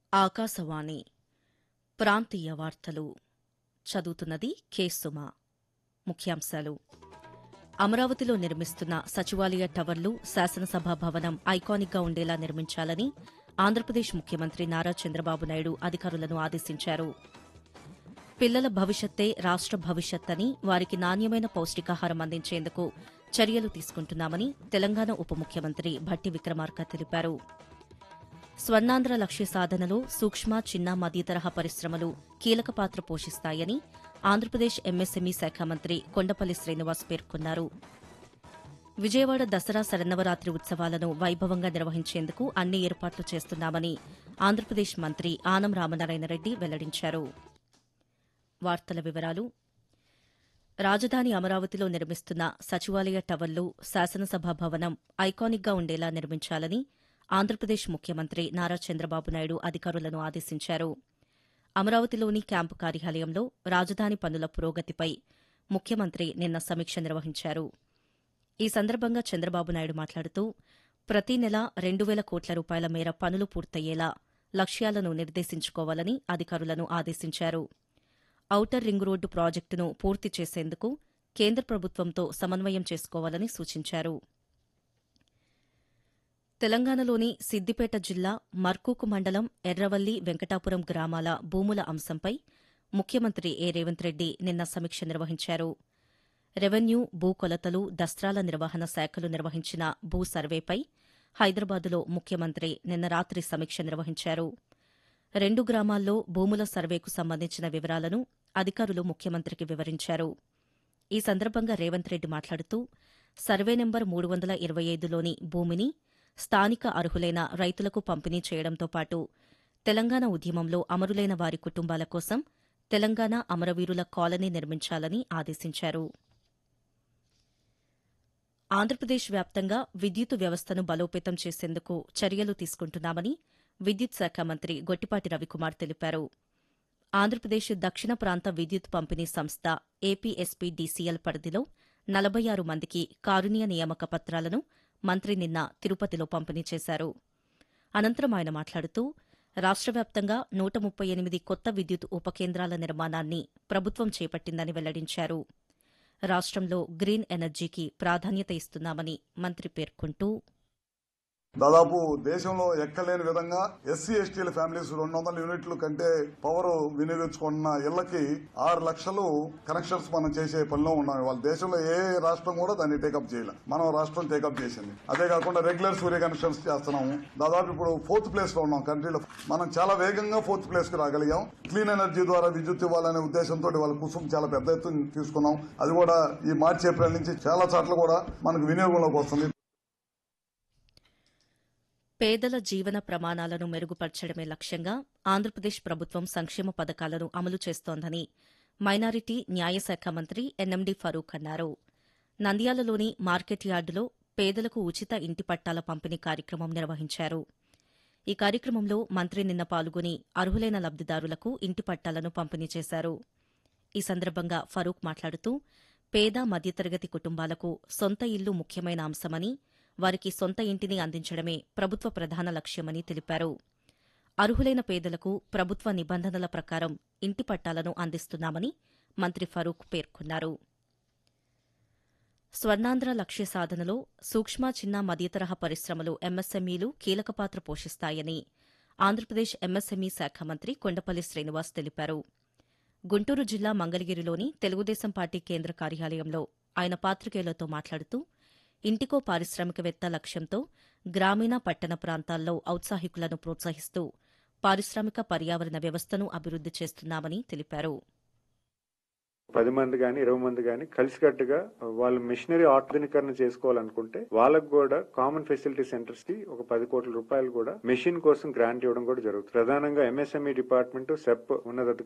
ఆకాశవాణి ప్రాంతీయ వార్తలు చదువుతున్నది కె సుమ ముఖ్యాంశాలు అమరావతిలో నిర్మిస్తున్న సచివాలయ టవర్లు శాసనసభ భవనం ఐకానిక్గా ఉండేలా నిర్మించాలని ఆంధ్రప్రదేశ్ ముఖ్యమంత్రి నారా చంద్రబాబు నాయుడు అధికారులను ఆదేశించారు పిల్లల భవిష్యత్తే రాష్ట భవిష్యత్ అని వారికి నాణ్యమైన పౌష్టికాహారం అందించేందుకు చర్యలు తీసుకుంటున్నామని తెలంగాణ ఉప ముఖ్యమంత్రి భట్టి విక్రమార్క తెలిపారు స్వర్ణాంధ్ర లక్ష్య సాధనలో సూక్ష్మ చిన్న మధ్య తరహా పరిశ్రమలు కీలక పాత్ర పోషిస్తాయని ఆంధ్రప్రదేశ్ ఎంఎస్ఎంఈ శాఖ మంత్రి కొండపల్లి శ్రీనివాస్ పేర్కొన్నారు విజయవాడ దసరా శరన్నవరాత్రి ఉత్సవాలను వైభవంగా నిర్వహించేందుకు అన్ని ఏర్పాట్లు చేస్తున్నామని ఆంధ్రప్రదేశ్ మంత్రి ఆనం రామనారాయణరెడ్డి వెల్లడించారు వార్తల వివరాలు రాజధాని అమరావతిలో నిర్మిస్తున్న సచివాలయ టవర్లు శాసనసభ భవనం ఐకానిక్గా ఉండేలా నిర్మించాలని ఆంధ్రప్రదేశ్ ముఖ్యమంత్రి నారా చంద్రబాబు నాయుడు అధికారులను ఆదేశించారు అమరావతిలోని క్యాంపు కార్యాలయంలో రాజధాని పనుల పురోగతిపై ముఖ్యమంత్రి నిన్న సమీక్ష నిర్వహించారు ఈ సందర్భంగా చంద్రబాబు నాయుడు మాట్లాడుతూ ప్రతి నెల రెండు వేల కోట్ల రూపాయల మేర పనులు పూర్తయ్యేలా లక్ష్యాలను నిర్దేశించుకోవాలని అధికారులను ఆదేశించారు ఔటర్ రింగ్ రోడ్డు ప్రాజెక్టును పూర్తి చేసేందుకు కేంద్ర ప్రభుత్వంతో సమన్వయం చేసుకోవాలని సూచించారు తెలంగాణలోని సిద్దిపేట జిల్లా మర్కూకు మండలం ఎర్రవల్లి వెంకటాపురం గ్రామాల భూముల అంశంపై ముఖ్యమంత్రి ఏ రేవంత్ రెడ్డి నిన్న సమీక్ష నిర్వహించారు రెవెన్యూ భూ కొలతలు దస్త్రాల నిర్వహణ శాఖలు నిర్వహించిన భూ సర్వేపై హైదరాబాదులో ముఖ్యమంత్రి నిన్న రాత్రి సమీక్ష నిర్వహించారు రెండు గ్రామాల్లో భూముల సర్వేకు సంబంధించిన వివరాలను అధికారులు ముఖ్యమంత్రికి వివరించారు ఈ సందర్భంగా రేవంత్ రెడ్డి మాట్లాడుతూ సర్వే నెంబర్ మూడు వందల ఇరవై ఐదులోని భూమిని స్థానిక అర్హులైన రైతులకు పంపిణీ చేయడంతో పాటు తెలంగాణ ఉద్యమంలో అమరులైన వారి కుటుంబాల కోసం తెలంగాణ అమరవీరుల కాలనీ నిర్మించాలని ఆదేశించారు ఆంధ్రప్రదేశ్ వ్యాప్తంగా విద్యుత్ వ్యవస్థను బలోపేతం చేసేందుకు చర్యలు తీసుకుంటున్నామని విద్యుత్ శాఖ మంత్రి గొట్టిపాటి రవికుమార్ తెలిపారు ఆంధ్రప్రదేశ్ దక్షిణ ప్రాంత విద్యుత్ పంపిణీ సంస్థ ఏపీఎస్పీ డీసీఎల్ పరిధిలో నలభై ఆరు మందికి కారుణ్య నియామక పత్రాలను మంత్రి నిన్న తిరుపతిలో పంపిణీ చేశారు అనంతరం ఆయన మాట్లాడుతూ రాష్ట్ర వ్యాప్తంగా నూట ముప్పై ఎనిమిది కొత్త విద్యుత్ ఉపకేంద్రాల నిర్మాణాన్ని ప్రభుత్వం చేపట్టిందని వెల్లడించారు రాష్ట్రంలో గ్రీన్ ఎనర్జీకి ప్రాధాన్యత ఇస్తున్నామని మంత్రి పేర్కొంటూ దాదాపు దేశంలో ఎక్కలేని విధంగా ఎస్సీ ఎస్టీల ఫ్యామిలీస్ రెండు వందల యూనిట్ల కంటే పవర్ వినియోగించుకున్న ఇళ్లకి ఆరు లక్షలు కనెక్షన్స్ మనం చేసే పనిలో ఉన్నాం వాళ్ళ దేశంలో ఏ రాష్ట్రం కూడా దాన్ని టేకప్ చేయలేదు మనం రాష్ట్రం టేకప్ చేసింది అదే కాకుండా రెగ్యులర్ సూర్య కనెక్షన్స్ చేస్తున్నాము దాదాపు ఇప్పుడు ఫోర్త్ ప్లేస్ లో ఉన్నాం కంట్రీలో మనం చాలా వేగంగా ఫోర్త్ ప్లేస్ కి రాగలిగాం క్లీన్ ఎనర్జీ ద్వారా విద్యుత్ ఇవ్వాలనే ఉద్దేశంతో వాళ్ళ కుసుం చాలా పెద్ద ఎత్తున తీసుకున్నాం అది కూడా ఈ మార్చి ఏప్రిల్ నుంచి చాలా చోట్ల కూడా మనకు వినియోగంలోకి వస్తుంది పేదల జీవన ప్రమాణాలను మెరుగుపరచడమే లక్ష్యంగా ఆంధ్రప్రదేశ్ ప్రభుత్వం సంక్షేమ పథకాలను అమలు చేస్తోందని మైనారిటీ న్యాయశాఖ మంత్రి ఎన్ఎండి ఫరూక్ అన్నారు నంద్యాలలోని మార్కెట్ యార్డులో పేదలకు ఉచిత ఇంటి పట్టాల పంపిణీ కార్యక్రమం నిర్వహించారు ఈ కార్యక్రమంలో మంత్రి నిన్న పాల్గొని అర్హులైన లబ్దిదారులకు ఇంటి పట్టాలను పంపిణీ చేశారు ఈ సందర్భంగా ఫరూక్ మాట్లాడుతూ పేద మధ్యతరగతి కుటుంబాలకు సొంత ఇల్లు ముఖ్యమైన అంశమని వారికి సొంత ఇంటిని అందించడమే ప్రభుత్వ ప్రధాన లక్ష్యమని తెలిపారు అర్హులైన పేదలకు ప్రభుత్వ నిబంధనల ప్రకారం ఇంటి పట్టాలను అందిస్తున్నామని మంత్రి ఫరూక్ పేర్కొన్నారు స్వర్ణాంధ్ర లక్ష్య సాధనలో సూక్ష్మ చిన్న మధ్యతరహా పరిశ్రమలు ఎంఎస్ఎంఈలు కీలక పాత్ర పోషిస్తాయని ఆంధ్రప్రదేశ్ ఎంఎస్ఎంఈ శాఖ మంత్రి కొండపల్లి శ్రీనివాస్ తెలిపారు గుంటూరు జిల్లా మంగళగిరిలోని తెలుగుదేశం పార్టీ కేంద్ర కార్యాలయంలో ఆయన పాత్రికేయులతో మాట్లాడుతూ ఇంటికో పారిశ్రామికవేత్త లక్ష్యంతో గ్రామీణ పట్టణ ప్రాంతాల్లో ఔత్సాహికులను ప్రోత్సహిస్తూ పారిశ్రామిక పర్యావరణ వ్యవస్థను అభివృద్ది చేస్తున్నామని తెలిపారు పది మంది గాని ఇరవై మంది గాని కలిసికట్టుగా వాళ్ళు మిషనరీ ఆధునీకరణ చేసుకోవాలనుకుంటే వాళ్ళకు కూడా కామన్ ఫెసిలిటీ సెంటర్స్ కి ఒక పది కోట్ల రూపాయలు కూడా మెషిన్ కోసం గ్రాంట్ ఇవ్వడం కూడా జరుగుతుంది ప్రధానంగా ఎంఎస్ఎంఈ డిపార్ట్మెంట్ సెప్ ఉన్నత